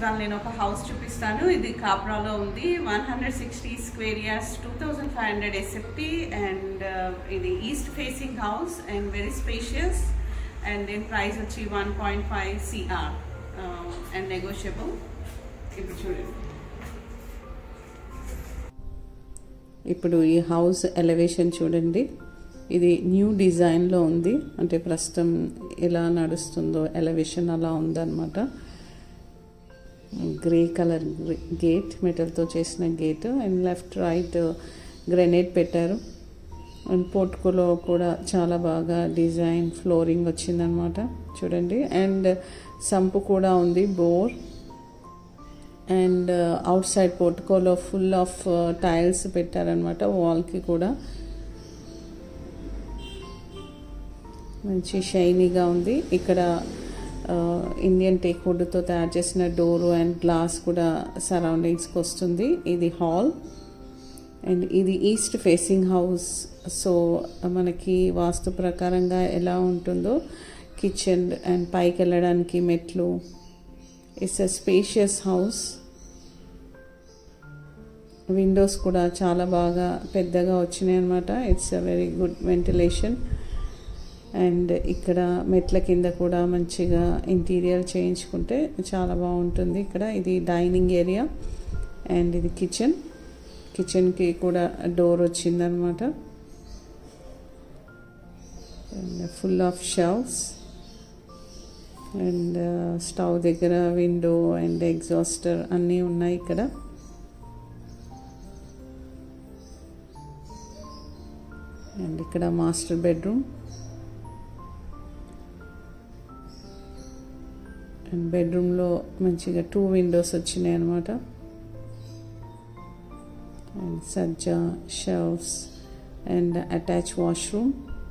ఇవాళ నేను ఒక హౌస్ చూపిస్తాను ఇది కాప్రాలో ఉంది one hundred sixty square yards two thousand five hundred SFT and ఇది east facing house and very spacious and దీని ప్రైస్ వచ్చి one point five CR and negotiable ఇప్పుడు చూడండి ఇప్పుడు ఈ హౌస్ ఎలివేషన్ చూడండి ఇది న్యూ డిజైన్లో ఉంది అంటే ప్రస్తుతం ఎలా నడుస్తుందో ఎలివేషన్ అలా ఉందన్నమాట గ్రే కలర్ గేట్ మెటల్తో చేసిన gate and left right granite పెట్టారు అండ్ పోర్టుకోలో కూడా చాలా బాగా డిజైన్ ఫ్లోరింగ్ వచ్చిందనమాట చూడండి అండ్ సంపు కూడా ఉంది బోర్ అండ్ అవుట్ సైడ్ పోర్టుకోలో ఫుల్ ఆఫ్ టైల్స్ పెట్టారనమాట వాల్కి కూడా మంచి షైనీగా ఉంది ఇక్కడ ఇండియన్ టేక్ వుడ్తో తయారు చేసిన డోరు అండ్ గ్లాస్ కూడా సరౌండింగ్స్కి వస్తుంది ఇది హాల్ అండ్ ఇది ఈస్ట్ ఫేసింగ్ హౌస్ సో మనకి వాస్తు ప్రకారంగా ఎలా ఉంటుందో కిచెన్ అండ్ పైకి వెళ్ళడానికి మెట్లు it's a spacious house windows కూడా చాలా బాగా పెద్దగా వచ్చినాయి అనమాట it's a very good ventilation and ఇక్కడ మెట్ల కింద కూడా మంచిగా ఇంటీరియర్ చేయించుకుంటే చాలా బాగుంటుంది ఇక్కడ ఇది డైనింగ్ ఏరియా అండ్ ఇది కిచెన్ కిచెన్కి కూడా డోర్ వచ్చిందనమాట అండ్ ఫుల్ ఆఫ్ షవ్స్ అండ్ స్టవ్ దగ్గర విండో అండ్ ఎగ్జాస్టర్ అన్నీ ఉన్నాయి ఇక్కడ అండ్ ఇక్కడ మాస్టర్ బెడ్రూమ్ అండ్ బెడ్రూమ్లో మంచిగా టూ విండోస్ వచ్చినాయి అనమాట అండ్ సజ్జా షెల్ఫ్స్ అండ్ అటాచ్ వాష్రూమ్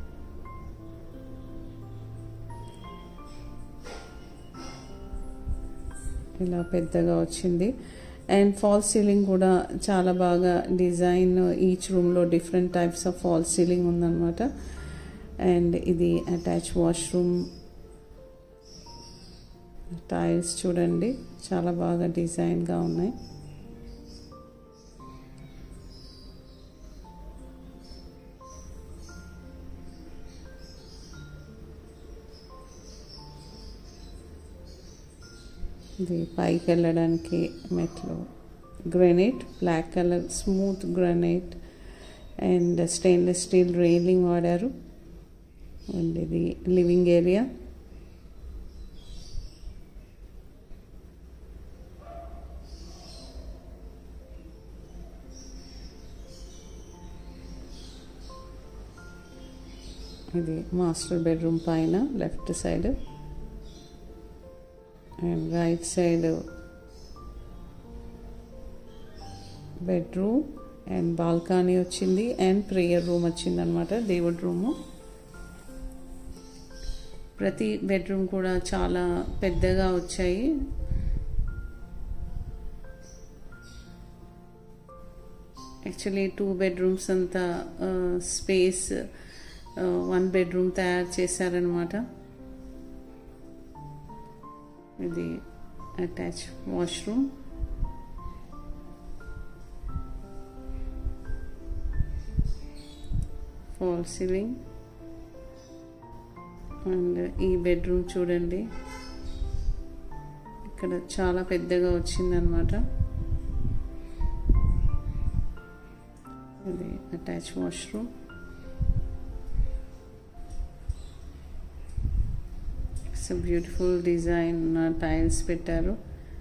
ఇలా పెద్దగా వచ్చింది అండ్ ఫాల్ సీలింగ్ కూడా చాలా బాగా డిజైన్ ఈచ్ రూమ్లో different types of fall ceiling ఉందన్నమాట అండ్ ఇది అటాచ్ వాష్రూమ్ టైల్స్ చూడండి చాలా బాగా డిజైన్గా ఉన్నాయి ఇది పైకి వెళ్ళడానికి మెట్లు granite black colour smooth granite and stainless steel railing వాడారు అండ్ ఇది లివింగ్ ఏరియా ఇది మాస్టర్ బెడ్రూమ్ పైన left side and right side bedroom and balcony వచ్చింది అండ్ ప్రేయర్ రూమ్ వచ్చింది అనమాట దేవుడి రూము ప్రతి బెడ్రూమ్ కూడా చాలా పెద్దగా వచ్చాయి యాక్చువల్లీ టూ బెడ్రూమ్స్ అంతా స్పేస్ వన్ బెడ్రూమ్ తయారు చేశారనమాట ఇది attach washroom fall ceiling and ఈ బెడ్రూమ్ చూడండి ఇక్కడ చాలా పెద్దగా వచ్చిందనమాట ఇది attach washroom it's beautiful design tiles పెట్టారు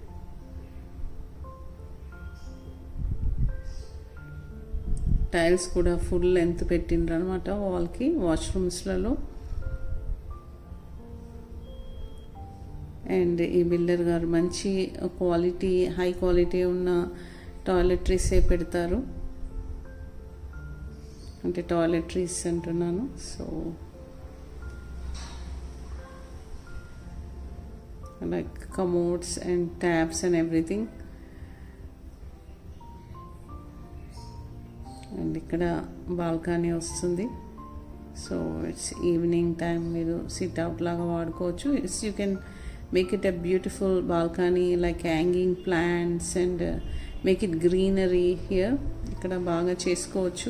టైల్స్ కూడా ఫుల్ లెంత్ పెట్టిండ్రు అనమాట వాల్కి వాష్రూమ్స్లలో అండ్ ఈ బిల్డర్ గారు మంచి క్వాలిటీ హై క్వాలిటీ ఉన్న టాయిలెటరీసే పెడతారు అంటే టాయిలెటరీస్ అంటున్నాను so like commodes and taps and everything and ఇక్కడ బాల్కనీ వస్తుంది సో ఇట్స్ ఈవినింగ్ టైం మీరు సిట్ అవుట్ లాగా వాడుకోవచ్చు it's you can make it a beautiful balcony like hanging plants and uh, make it greenery here ఇక్కడ బాగా చేసుకోవచ్చు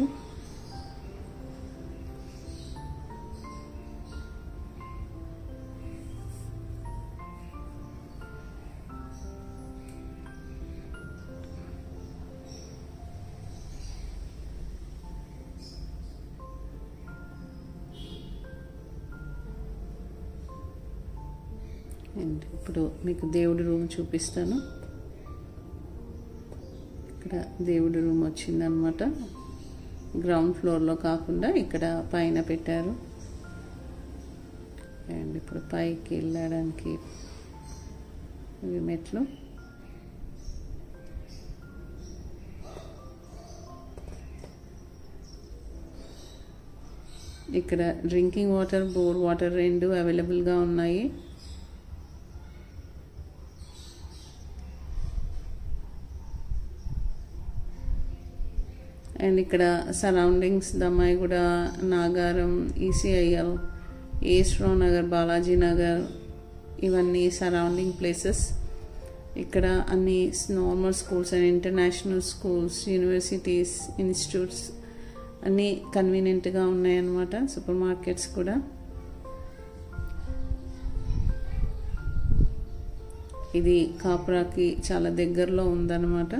and ఇప్పుడు మీకు దేవుడి రూమ్ చూపిస్తాను ఇక్కడ దేవుడి రూమ్ వచ్చిందనమాట గ్రౌండ్ ఫ్లోర్లో కాకుండా ఇక్కడ పైన పెట్టారు అండ్ ఇప్పుడు పైకి వెళ్ళడానికి ఇవి మెట్లు ఇక్కడ డ్రింకింగ్ వాటర్ బోర్ వాటర్ రెండు అవైలబుల్గా ఉన్నాయి అండ్ ఇక్కడ సరౌండింగ్స్ దమ్మాయిగూడ నాగారం ఈసీఐఎల్ ఏస్రో నగర్ బాలాజీ నగర్ ఇవన్నీ సరౌండింగ్ ప్లేసెస్ ఇక్కడ అన్ని normal schools and international schools universities institutes అన్నీ కన్వీనియంట్గా ఉన్నాయన్నమాట సూపర్ మార్కెట్స్ కూడా ఇది కాపురాకి చాలా దగ్గరలో ఉందన్నమాట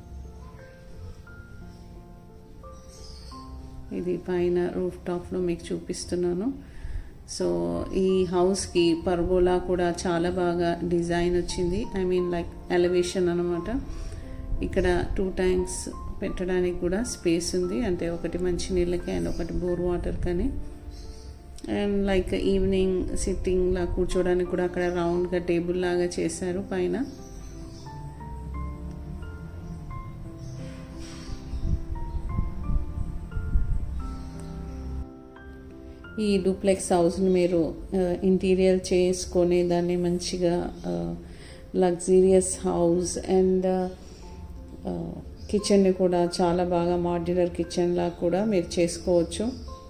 ఇది పైన రూఫ్ టాప్లో మీకు చూపిస్తున్నాను సో ఈ హౌస్కి పర్గోలా కూడా చాలా బాగా డిజైన్ వచ్చింది ఐ మీన్ లైక్ ఎలివేషన్ అనమాట ఇక్కడ టూ ట్యాంక్స్ పెట్టడానికి కూడా స్పేస్ ఉంది అంటే ఒకటి మంచి నీళ్ళకి అండ్ ఒకటి బోర్ వాటర్ కానీ అండ్ లైక్ ఈవినింగ్ సిట్టింగ్లా కూర్చోడానికి కూడా అక్కడ రౌండ్గా టేబుల్ లాగా చేశారు పైన ఈ డూప్లెక్స్ హౌస్ని మీరు ఇంటీరియర్ చేసుకొని దాన్ని మంచిగా లగ్జీరియస్ హౌస్ అండ్ కిచెన్ని కూడా చాలా బాగా మాడ్యులర్ కిచెన్లా కూడా మీరు చేసుకోవచ్చు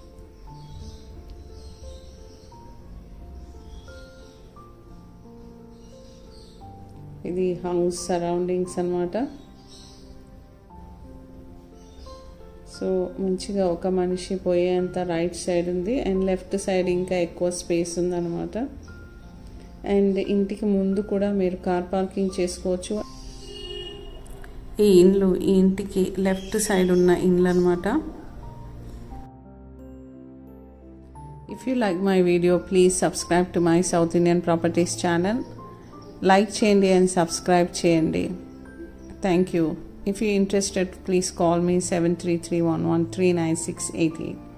ఇది హౌస్ సరౌండింగ్స్ అనమాట సో మంచిగా ఒక మనిషి పోయేంత రైట్ సైడ్ ఉంది అండ్ లెఫ్ట్ సైడ్ ఇంకా ఎక్కువ స్పేస్ ఉందన్నమాట అండ్ ఇంటికి ముందు కూడా మీరు కార్ పార్కింగ్ చేసుకోవచ్చు ఈ ఇండ్లు ఈ ఇంటికి లెఫ్ట్ సైడ్ ఉన్న ఇండ్లు అనమాట if you like my video please subscribe to my south Indian properties channel like చేయండి అండ్ సబ్స్క్రైబ్ చేయండి thank you If you're interested, please call me 73311 39688.